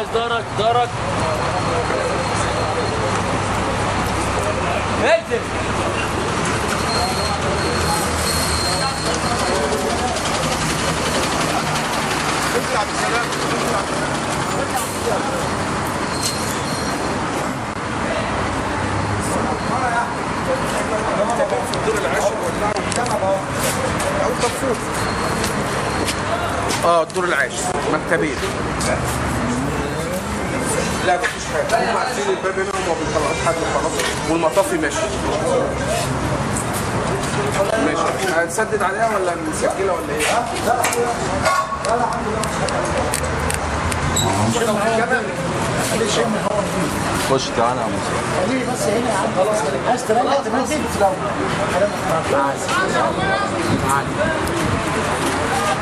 كويس دارك دارك انزل اه الدور العاشر مكتبين لا مفيش حاجه هم قافلين الباب هنا وما بيطلعوش حد خلاص والمطافي ماشي ماشي هتسدد عليها ولا مسجله ولا ايه؟ خش تعالى يا مصطفى خليني بس هنا يا عم خلاص عايز تريح تنزل